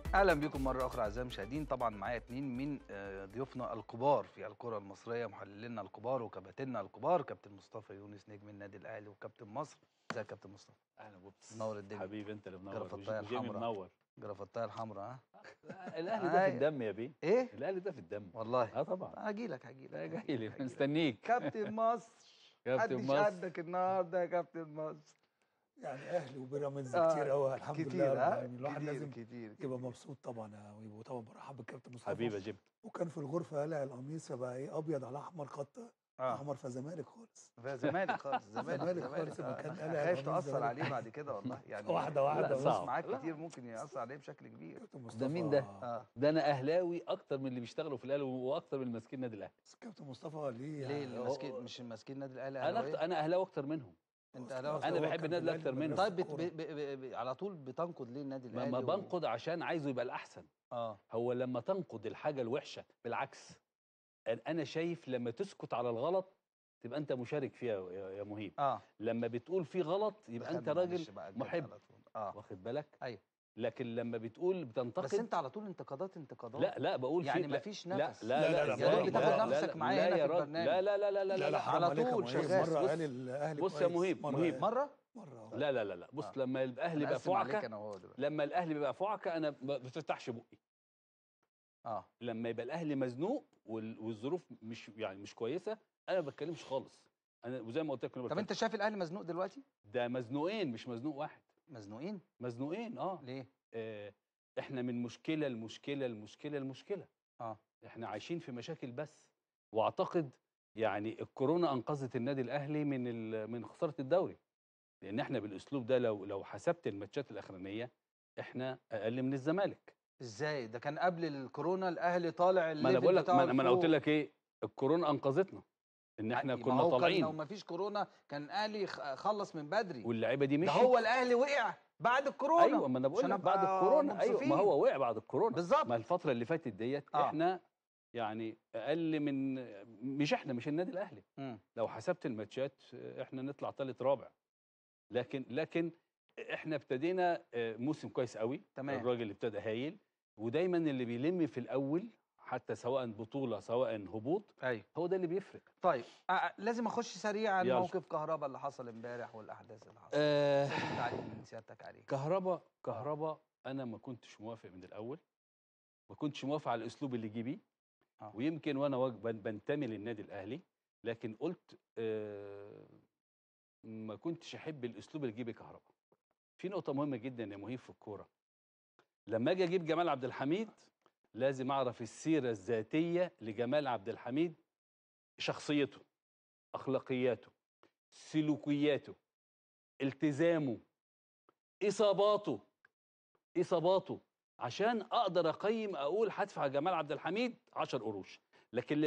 اهلا بكم مره اخرى اعزائي المشاهدين طبعا معايا اتنين من آه، ضيوفنا الكبار في الكره المصريه محللينا الكبار وكباتننا الكبار كابتن مصطفى يونس نجم النادي الاهلي وكابتن مصر ازيك يا كابتن مصطفى اهلا بوبس منور الدنيا. حبيبي انت اللي منور جرافطاية وجيمي الحمراء. منور جرافطايه الحمراء ها الاهلي ده أي. في الدم يا بيه ايه الاهلي ده في الدم والله اه طبعا هاجي لك هاجي لا لك جاي لي مستنيك كابتن مصر كابتن محدش مصر قدك النهارده يا كابتن مصر يعني اهلي وبيراميدز آه، كتير قوي الحمد كتير لله رب ها العالمين الواحد كتير لازم كتير يبقى مبسوط طبعا يا ويبقى وطبعا برحب بالكابتن مصطفى حبيبي يا جيب وكان في الغرفه قلع القميص فبقى ايه ابيض على احمر خط اه احمر فزمالك خالص زمالك خالص زمالك زمالك زمالك خالص لما آه. كان أنا قلع خايف القميص تاثر زمالك. عليه بعد كده والله يعني واحدة واحدة لا، بس. صعب. معاك لا. كتير ممكن ياثر عليه بشكل كبير كابتن مصطفى ده مين ده؟ اه ده انا اهلاوي اكتر من اللي بيشتغلوا في الاهلي واكتر من اللي ماسكين النادي الاهلي بس كابتن مصطفى ليه ليه يعني اللي هو- ماسكين مش ماسكين النادي الاهلي انا أهلاوية؟ أكتر انا اهلاوي اكتر منهم انت هو اهلاوي أنا كان بحب في النادي الأهلي أكتر منه. مدرسة طيب بت... كورة. ب... ب... ب... على طول بتنقد ليه النادي ما, الاهلي ما و- بنقد عشان عايزه يبقى الاحسن اه هو لما تنقد الحاجه الوحشه بالعكس أنا- انا شايف لما تسكت على الغلط تبقى انت مشارك فيها يا يا مهيب اه لما بتقول في غلط يبقى انت دخلنا راجل معلش بقى الجد محب. على طول. اه واخد بالك أيوة. لكن لما بتقول بتنتقد بس انت على طول انتقادات انتقادات لا لا بقول يعني في لا- مفيش لا نفس لا لا، لا لا، إزاي؟ يا راجل بتاخد لا، نفسك لا، معايا لا هنا يا في راجل. البرنامج. لا لا لا لا لا, لا, لا حرام على عليك يا طول مهيب. شغال. مره بص- قال الاهلي بص يا كويس، مهيب، مرة مهيب. قال- مره مره لا لا لا لا بص آه. لما الاهلي بقى نقسم عليك فعكه انا وهو دلوقتي لما الاهلي بيبقى فعكه انا ما بفتحش بقي اه لما يبقى الاهلي مزنوق وال- والظروف مش يعني مش كويسه انا ما بتكلمش خالص انا وزي ما قلت لك أنا طب بتكلم. انت شايف الاهلي مزنوق دلوقتي ده مزنوقين مش مزنوق واحد مزنوقين مزنوقين اه ليه آه، احنا من مشكله لمشكله لمشكله لمشكله اه احنا عايشين في مشاكل بس واعتقد يعني الكورونا انقذت النادي الاهلي من ال- من خساره الدوري لان احنا بالاسلوب ده لو لو حسبت الماتشات الاخرانيه احنا اقل من الزمالك ازاي ده كان قبل الكورونا الاهلي طالع ما انا الليفل بقول لك بتاعه ما انا ما أنا قلت لفوق. لك ايه الكورونا انقذتنا ان احنا ما كنا هو كان لو طالعين ما فيش كورونا كان الاهلي خ- خلص من بدري واللعيبه دي ده مشيت هو الاهلي وقع بعد الكورونا ايوه ما انا بقول عشان لك بعد أبقى الكورونا ايوه منصفين. ما هو وقع بعد الكورونا بالظبط ما الفتره اللي فاتت ديت آه. احنا يعني اقل من مش احنا مش النادي الاهلي مم. لو حسبت الماتشات احنا نطلع ثالث رابع لكن لكن احنا ابتدينا آه، موسم كويس قوي تمام. الراجل ابتدى هايل ودايما اللي بيلم في الاول حتى سواء بطوله سواء هبوط ايوه هو ده اللي بيفرق طيب آه، آه، لازم اخش سريعا يلا. موقف كهرباء اللي حصل امبارح والاحداث اللي حصلت آه لازم تعليق من سيادتك عليه كهربا كهربا انا ما كنتش موافق من الاول ما كنتش موافق على الاسلوب اللي جه بيه آه. ويمكن وانا واج- بن- بنتمي للنادي الاهلي لكن قلت آه ما كنتش احب الاسلوب اللي جه بيه كهربا في نقطه مهمه جدا يا مهيب في الكوره لما اجي اجيب جمال عبد الحميد لازم اعرف السيره الذاتيه لجمال عبد الحميد شخصيته اخلاقياته سلوكياته التزامه اصاباته اصاباته عشان اقدر اقيم اقول هدفع جمال عبد الحميد 10 قروش لكن